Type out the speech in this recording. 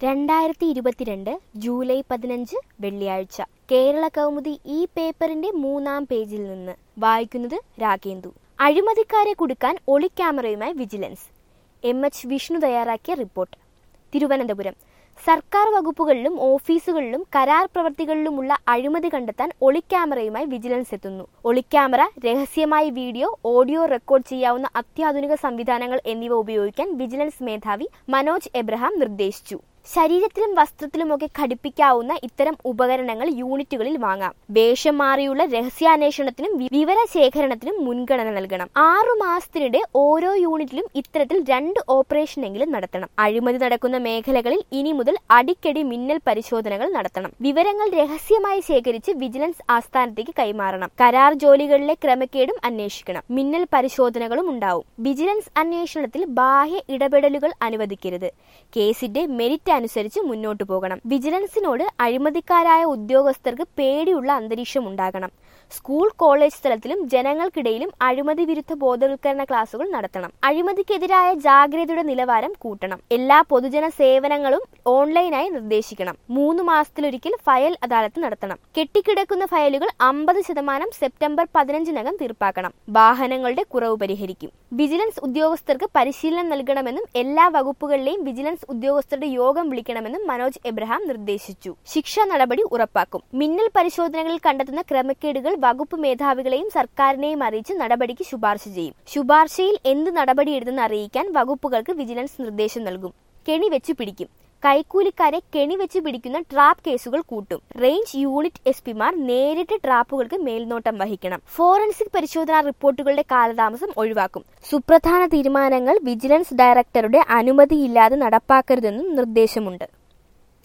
രണ്ടായിരത്തി ഇരുപത്തിരണ്ട് ജൂലൈ പതിനഞ്ച് വെള്ളിയാഴ്ച കേരള കൗമുദി ഈ പേപ്പറിന്റെ മൂന്നാം പേജിൽ നിന്ന് വായിക്കുന്നത് രാഗേന്ദു അഴിമതിക്കാരെ കുടുക്കാൻ ഒളിക്യാമറയുമായി വിജിലൻസ് എം എച്ച് വിഷ്ണു തയ്യാറാക്കിയ റിപ്പോർട്ട് തിരുവനന്തപുരം സർക്കാർ വകുപ്പുകളിലും ഓഫീസുകളിലും കരാർ പ്രവർത്തികളിലുമുള്ള അഴിമതി കണ്ടെത്താൻ ഒളിക്യാമറയുമായി വിജിലൻസ് എത്തുന്നു ഒളിക്യാമറ രഹസ്യമായി വീഡിയോ ഓഡിയോ റെക്കോർഡ് ചെയ്യാവുന്ന അത്യാധുനിക സംവിധാനങ്ങൾ എന്നിവ ഉപയോഗിക്കാൻ വിജിലൻസ് മേധാവി മനോജ് എബ്രഹാം നിർദ്ദേശിച്ചു ശരീരത്തിലും വസ്ത്രത്തിലുമൊക്കെ ഘടിപ്പിക്കാവുന്ന ഇത്തരം ഉപകരണങ്ങൾ യൂണിറ്റുകളിൽ വാങ്ങാം വേഷം മാറിയുള്ള രഹസ്യാന്വേഷണത്തിനും വി- വിവരശേഖരണത്തിനും മുൻഗണന നൽകണം ആറു മാസത്തിനിടെ ഓരോ യൂണിറ്റിലും ഇത്തരത്തിൽ രണ്ട് ഓപ്പറേഷനെങ്കിലും നടത്തണം അഴിമതി നടക്കുന്ന മേഖലകളിൽ ഇനി മുതൽ അടിക്കടി മിന്നൽ പരിശോധനകൾ നടത്തണം വിവരങ്ങൾ രഹസ്യമായി ശേഖരിച്ച് വിജിലൻസ് ആസ്ഥാനത്തേക്ക് കൈമാറണം കരാർ ജോലികളിലെ ക്രമക്കേടും അന്വേഷിക്കണം മിന്നൽ പരിശോധനകളും ഉണ്ടാവും വിജിലൻസ് അന്വേഷണത്തിൽ ബാഹ്യ ഇടപെടലുകൾ അനുവദിക്കരുത് കേസിന്റെ മെരിറ്റ് അനുസരിച്ച് മുന്നോട്ടു പോകണം വിജിലൻസിനോട് അഴിമതിക്കാരായ ഉദ്യോഗസ്ഥർക്ക് പേടിയുള്ള അന്തരീക്ഷം ഉണ്ടാകണം സ്കൂൾ കോളേജ് തലത്തിലും ജനങ്ങൾക്കിടയിലും അഴിമതി വിരുദ്ധ ബോധവൽക്കരണ ക്ലാസുകൾ നടത്തണം അഴിമതിക്കെതിരായ ജാഗ്രതയുടെ നിലവാരം കൂട്ടണം എല്ലാ പൊതുജന സേവനങ്ങളും ഓൺലൈനായി നിർദ്ദേശിക്കണം മൂന്ന് മാസത്തിലൊരിക്കൽ ഫയൽ അദാലത്ത് നടത്തണം കെട്ടിക്കിടക്കുന്ന ഫയലുകൾ അമ്പത് ശതമാനം സെപ്റ്റംബർ പതിനഞ്ചിനകം തീർപ്പാക്കണം വാഹനങ്ങളുടെ കുറവ് പരിഹരിക്കും വിജിലൻസ് ഉദ്യോഗസ്ഥർക്ക് പരിശീലനം നൽകണമെന്നും എല്ലാ വകുപ്പുകളിലെയും വിജിലൻസ് ഉദ്യോഗസ്ഥരുടെ യോഗം വിളിക്കണമെന്നും മനോജ് എബ്രഹാം നിർദ്ദേശിച്ചു ശിക്ഷാ നടപടി ഉറപ്പാക്കും മിന്നൽ പരിശോധനകളിൽ കണ്ടെത്തുന്ന ക്രമക്കേടുകൾ വകുപ്പ് മേധാവികളെയും സർക്കാരിനെയും അറിയിച്ച് നടപടിക്ക് ശുപാർശ ചെയ്യും ശുപാർശയിൽ എന്ത് നടപടിയെടുത്തെന്ന് അറിയിക്കാൻ വകുപ്പുകൾക്ക് വിജിലൻസ് നിർദ്ദേശം നൽകും കെണി വെച്ച് പിടിക്കും കൈക്കൂലിക്കാരെ കെണി വെച്ച് പിടിക്കുന്ന ട്രാപ്പ് കേസുകൾ കൂട്ടും റേഞ്ച് യൂണിറ്റ് എസ് പിമാർ നേരിട്ട് ട്രാപ്പുകൾക്ക് മേൽനോട്ടം വഹിക്കണം ഫോറൻസിക് പരിശോധനാ റിപ്പോർട്ടുകളുടെ കാലതാമസം ഒഴിവാക്കും സുപ്രധാന തീരുമാനങ്ങൾ വിജിലൻസ് ഡയറക്ടറുടെ അനുമതിയില്ലാതെ നടപ്പാക്കരുതെന്നും നിർദ്ദേശമുണ്ട്